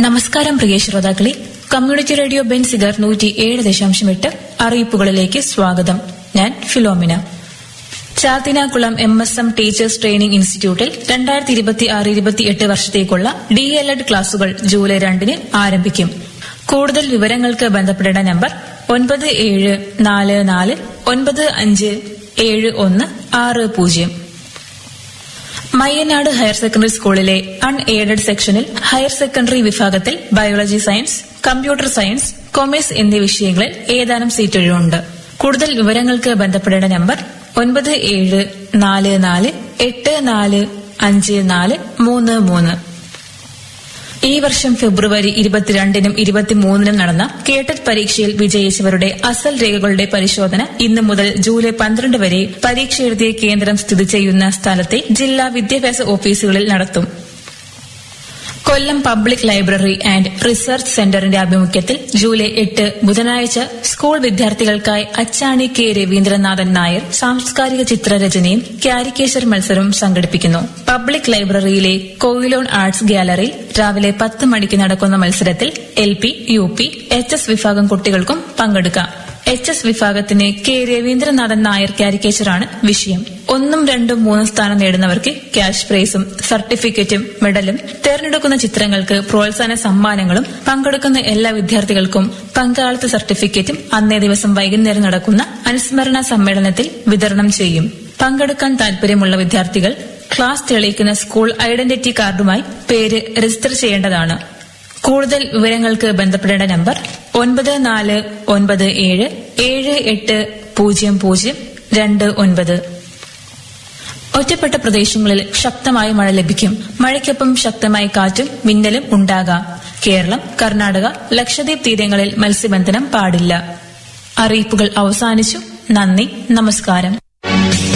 നമസ്കാരം പ്രിയ ശ്രോതാക്കളെ community radio Benziger നൂറ്റി ഏഴ് ദശാംശം എട്ട് അറിയിപ്പുകളിലേക്ക് സ്വാഗതം ഞാൻ Philomina Chathinakulam M S M teachers training ഇൻസ്റ്റിറ്റ്യൂട്ടിൽ രണ്ടായിരത്തി ഇരുപത്തി ആറ് ഇരുപത്തിയെട്ട് വർഷത്തേക്കുള്ള ഡി എൽ എഡ് ക്ലാസുകൾ ജൂലൈ രണ്ടിന് ആരംഭിക്കും കൂടുതൽ വിവരങ്ങൾക്ക് ബന്ധപ്പെടേണ്ട നമ്പർ ഒൻപത് ഏഴ് നാല് നാല് ഒൻപത് അഞ്ച് ഏഴ് ഒന്ന് ആറ് പൂജ്യം മയ്യനാട് ഹയർ സെക്കൻഡറി സ്കൂളിലെ അൺ എയ്ഡഡ് സെക്ഷനിൽ ഹയർ സെക്കൻഡറി വിഭാഗത്തിൽ biology science computer science commerce എന്നീ വിഷയങ്ങളിൽ ഏതാനും സീറ്റൊഴിവുണ്ട് കൂടുതൽ വിവരങ്ങൾക്ക് ബന്ധപ്പെടേണ്ട നമ്പർ ഒൻപത് ഏഴ് നാല് നാല് എട്ട് നാല് അഞ്ച് നാല് മൂന്ന് മൂന്ന് ഈ വർഷം ഫെബ്രുവരി ഇരുപത്തിരണ്ടിനും ഇരുപത്തിമൂന്നിനും നടന്ന കേട്ടറ്റ് പരീക്ഷയിൽ വിജയിച്ചവരുടെ അസൽ രേഖകളുടെ പരിശോധന ഇന്നു മുതൽ ജൂലൈ പന്ത്രണ്ട് വരെ പരീക്ഷ എഴുതിയ കേന്ദ്രം സ്ഥിതി ചെയ്യുന്ന സ്ഥലത്തെ ജില്ലാ വിദ്യാഭ്യാസ ഓഫീസുകളിൽ നടത്തും Kollam public library and research സെന്ററിന്റെ ആഭിമുഖ്യത്തിൽ ജൂലൈ എട്ട് ബുധനാഴ്ച സ്കൂൾ വിദ്യാർത്ഥികൾക്കായി അച്ചാണി കെ രവീന്ദ്രനാഥൻ നായർ സാംസ്കാരിക ചിത്രരചനയും കാരിക്കേച്ചർ മത്സരവും സംഘടിപ്പിക്കുന്നു പബ്ലിക് ലൈബ്രറിയിലെ കോയിലോൺ ആർട്സ് ഗ്യാലറിയിൽ രാവിലെ പത്ത് മണിക്ക് നടക്കുന്ന മത്സരത്തിൽ L P U P H S വിഭാഗം കുട്ടികൾക്കും പങ്കെടുക്കാം എച്ച് എസ് വിഭാഗത്തിന് കെ രവീന്ദ്രനാഥൻ നായർ കാരിക്കേച്ചറാണ് വിഷയം ഒന്നും രണ്ടും മൂന്നും സ്ഥാനം നേടുന്നവർക്ക് ക്യാഷ് പ്രൈസും സർട്ടിഫിക്കറ്റും മെഡലും തെരഞ്ഞെടുക്കുന്ന ചിത്രങ്ങൾക്ക് പ്രോത്സാഹന സമ്മാനങ്ങളും പങ്കെടുക്കുന്ന എല്ലാ വിദ്യാർത്ഥികൾക്കും പങ്കാളിത്ത സർട്ടിഫിക്കറ്റും അന്നേ ദിവസം വൈകുന്നേരം നടക്കുന്ന അനുസ്മരണ സമ്മേളനത്തിൽ വിതരണം ചെയ്യും പങ്കെടുക്കാൻ താൽപര്യമുള്ള വിദ്യാർത്ഥികൾ ക്ലാസ് തെളിയിക്കുന്ന സ്കൂൾ ഐഡന്റിറ്റി കാർഡുമായി പേര് രജിസ്റ്റർ ചെയ്യേണ്ടതാണ് കൂടുതൽ വിവരങ്ങൾക്ക് ബന്ധപ്പെടേണ്ട നമ്പർ ഒൻപത് നാല് ഒൻപത് ഏഴ് ഏഴ് എട്ട് പൂജ്യം പൂജ്യം രണ്ട് ഒൻപത് ഒറ്റപ്പെട്ട പ്രദേശങ്ങളിൽ ശക്തമായ മഴ ലഭിക്കും മഴയ്ക്കൊപ്പം ശക്തമായ കാറ്റും മിന്നലും ഉണ്ടാകാം കേരളം കർണാടക ലക്ഷദ്വീപ് തീരങ്ങളിൽ മത്സ്യബന്ധനം പാടില്ല അറിയിപ്പുകൾ അവസാനിച്ചു നന്ദി നമസ്കാരം